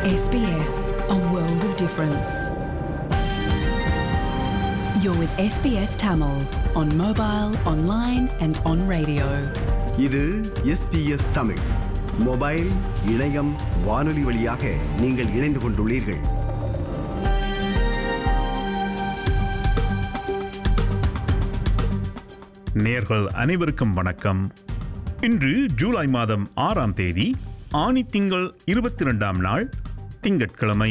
SBS, a world of difference. You're with SBS Tamil on mobile, online, and on radio. இது SBS Tamil mobile இணையம் வானொலி வழியாக நீங்கள் இணைந்து கொண்டுள்ளீர்கள் நேர்கள் அனைவருக்கும் வணக்கம் இன்று ஜூலை மாதம் ஆறாம் தேதி ஆனி திங்கள் இருபத்தி ரெண்டாம் நாள் திங்கட்கிழமை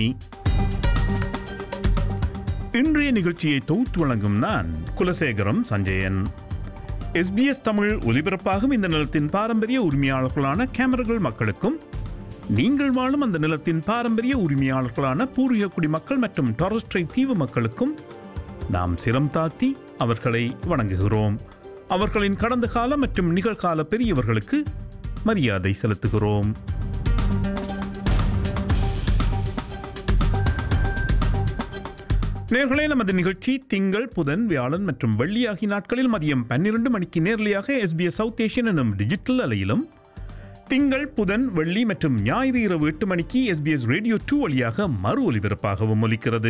இன்றைய நிகழ்ச்சியை தொகுத்து வழங்கும் நான் குலசேகரம் சஞ்சயன் எஸ்பிஎஸ் தமிழ் ஒலிபரப்பாகும் இந்த நிலத்தின் பாரம்பரிய உரிமையாளர்களான கேமரர்கள் மக்களுக்கும் நீங்கள் வாழும் அந்த நிலத்தின் பாரம்பரிய உரிமையாளர்களான பூர்வீக குடிமக்கள் மற்றும் டாரஸ்ட்ரை தீவு மக்களுக்கும் நாம் சிரம் தாத்தி அவர்களை வணங்குகிறோம் அவர்களின் கடந்த கால மற்றும் நிகழ்கால பெரியவர்களுக்கு மரியாதை செலுத்துகிறோம் நேர்களே நமது நிகழ்ச்சி திங்கள் புதன் வியாழன் மற்றும் வெள்ளி ஆகிய நாட்களில் மதியம் பன்னிரண்டு மணிக்கு நேரலையாக எஸ்பிஎஸ் சவுத் ஏஷியன் எனும் டிஜிட்டல் அலையிலும் திங்கள் புதன் வெள்ளி மற்றும் ஞாயிறு இரவு எட்டு மணிக்கு எஸ்பிஎஸ் ரேடியோ டூ வழியாக மறு ஒலிபரப்பாகவும் ஒலிக்கிறது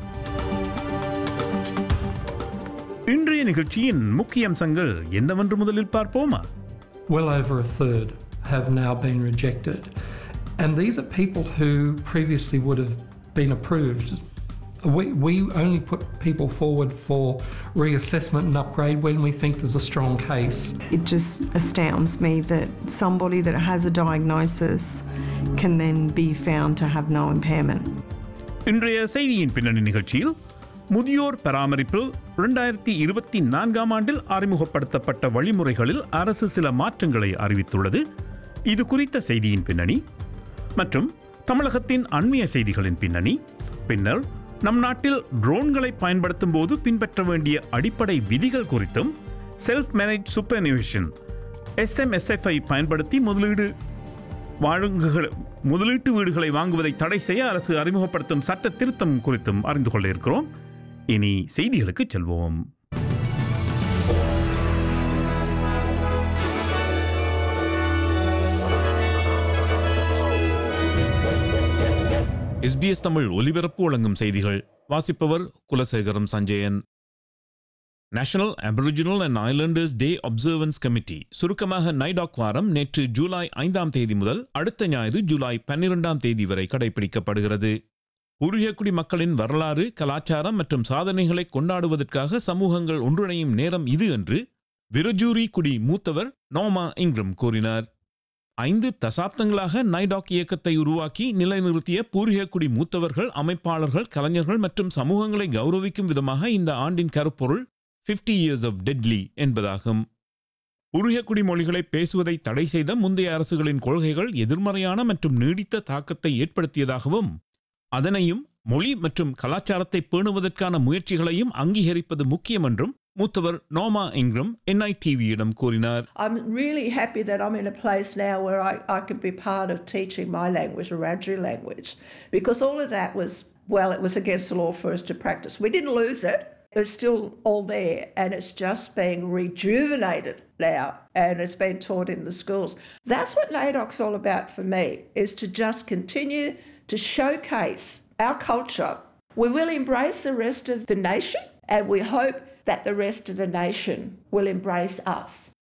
இன்றைய நிகழ்ச்சியின் முக்கிய அம்சங்கள் என்னவென்று முதலில் பார்ப்போமா well over a third have now been rejected. And these are people who previously would have been approved. We, we only put people forward for reassessment and upgrade when we think there's a strong case. It just astounds me that somebody that has a diagnosis can then be found to have no impairment. இன்றைய செய்தியின் பின்னணி நிகழ்ச்சியில் முதியோர் பராமரிப்பில் இரண்டாயிரத்தி இருபத்தி நான்காம் ஆண்டில் அறிமுகப்படுத்தப்பட்ட வழிமுறைகளில் அரசு சில மாற்றங்களை அறிவித்துள்ளது இது குறித்த செய்தியின் பின்னணி மற்றும் தமிழகத்தின் அண்மைய செய்திகளின் பின்னணி பின்னர் நம் நாட்டில் ட்ரோன்களை பயன்படுத்தும் போது பின்பற்ற வேண்டிய அடிப்படை விதிகள் குறித்தும் செல்ஃப் மேனேஜ் சூப்பர்னிவேஷன் எஸ்எம்எஸ்எஃப்ஐ பயன்படுத்தி முதலீடு வாழுங்குகள் முதலீட்டு வீடுகளை வாங்குவதை தடை செய்ய அரசு அறிமுகப்படுத்தும் சட்ட திருத்தம் குறித்தும் அறிந்து கொள்ள இருக்கிறோம் இனி செய்திகளுக்கு செல்வோம் எஸ்பிஎஸ் தமிழ் ஒலிபரப்பு வழங்கும் செய்திகள் வாசிப்பவர் Kulasekaram Sanjayan National Aboriginal and Islanders Day Observance Committee சுருக்கமாக நைடாக் வாரம் நேற்று ஜூலை ஐந்தாம் தேதி முதல் அடுத்த ஞாயிறு ஜூலை பன்னிரெண்டாம் தேதி வரை கடைபிடிக்கப்படுகிறது உருகியக்குடி மக்களின் வரலாறு கலாச்சாரம் மற்றும் சாதனைகளை கொண்டாடுவதற்காக சமூகங்கள் ஒன்றிணையும் நேரம் இது என்று விரஜூரி குடி மூத்தவர் நோமா இங்ரம் கூறினார் ஐந்து தசாப்தங்களாக நைடாக் இயக்கத்தை உருவாக்கி நிலைநிறுத்திய பூர்வீகக்குடி மூத்தவர்கள் அமைப்பாளர்கள் கலைஞர்கள் மற்றும் சமூகங்களை கௌரவிக்கும் விதமாக இந்த ஆண்டின் கருப்பொருள் 50 இயர்ஸ் ஆஃப் டெட்லி என்பதாகும் பூர்வீகக்குடி மொழிகளை பேசுவதை தடை செய்த முந்தைய அரசுகளின் கொள்கைகள் எதிர்மறையான மற்றும் நீடித்த தாக்கத்தை ஏற்படுத்தியதாகவும் அதனையும் மொழி மற்றும் கலாச்சாரத்தை பேணுவதற்கான முயற்சிகளையும் அங்கீகரிப்பது முக்கியம் என்றும் மூத்தவர் நோமா இங்ரம் என்ஐடிவியிடம் கூறினார் I'm really happy that I'm in a place now where I, I can be part of teaching my language, Wiradjuri language, because all of that was, well, it was against the law for us to practice. We didn't lose it. It was still all there, and it's just being rejuvenated now, and it's been taught in the schools. That's what NAIDOC's all about for me, is to just continue to showcase our culture. We will embrace the rest of the nation, and we hope that the rest of the nation will embrace us.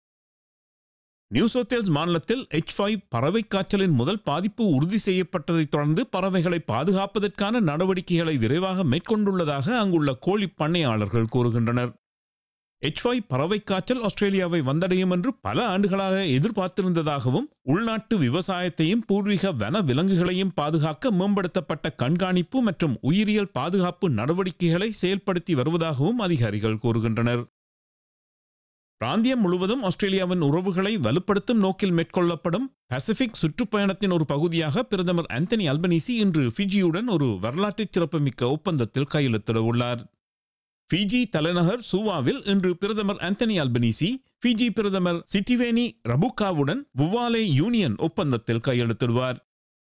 New South Wales மாநிலத்தில் H five பறவை காய்ச்சலின் முதல் பாதிப்பு உறுதி செய்யப்பட்டதைத் தொடர்ந்து பறவைகளை பாதுகாப்பதற்கான நடவடிக்கைகளை விரைவாக மேற்கொண்டுள்ளதாக அங்குள்ள கோழி பண்ணையாளர்கள் கூறுகின்றனர் எச் ஃபைவ் பறவை காய்ச்சல் ஆஸ்திரேலியாவை வந்தடையும் என்று பல ஆண்டுகளாக எதிர்பார்த்திருந்ததாகவும் உள்நாட்டு விவசாயத்தையும் பூர்வீக வன விலங்குகளையும் பாதுகாக்க மேம்படுத்தப்பட்ட கண்காணிப்பு மற்றும் உயிரியல் பாதுகாப்பு நடவடிக்கைகளை செயல்படுத்தி வருவதாகவும் அதிகாரிகள் கூறுகின்றனர் பிராந்தியம் முழுவதும் ஆஸ்திரேலியாவின் உறவுகளை வலுப்படுத்தும் நோக்கில் மேற்கொள்ளப்படும் பசிபிக் சுற்றுப்பயணத்தின் ஒரு பகுதியாக பிரதமர் ஆந்தனி அல்பனீசி இன்று ஃபிஜியுடன் ஒரு வரலாற்றுச் சிறப்புமிக்க ஒப்பந்தத்தில் கையெழுத்திட உள்ளார் ஃபிஜி தலைநகர் சூவாவில் இன்று பிரதமர் ஆந்தனி அல்பனீசி ஃபிஜி பிரதமர் சிட்டிவேனி ரபுகாவுடன் வுவாலே யூனியன் ஒப்பந்தத்தில் கையெழுத்திடுவார்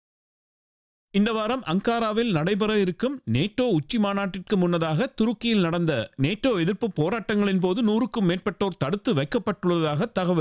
இந்த வாரம் அங்காராவில் நடைபெற இருக்கும் நேட்டோ உச்சி மாநாட்டிற்கு முன்னதாக துருக்கியில் நடந்த நேட்டோ எதிர்ப்பு போராட்டங்களின் போது நூறுக்கும் மேற்பட்டோர் தடுத்து வைக்கப்பட்டுள்ளதாக தகவல்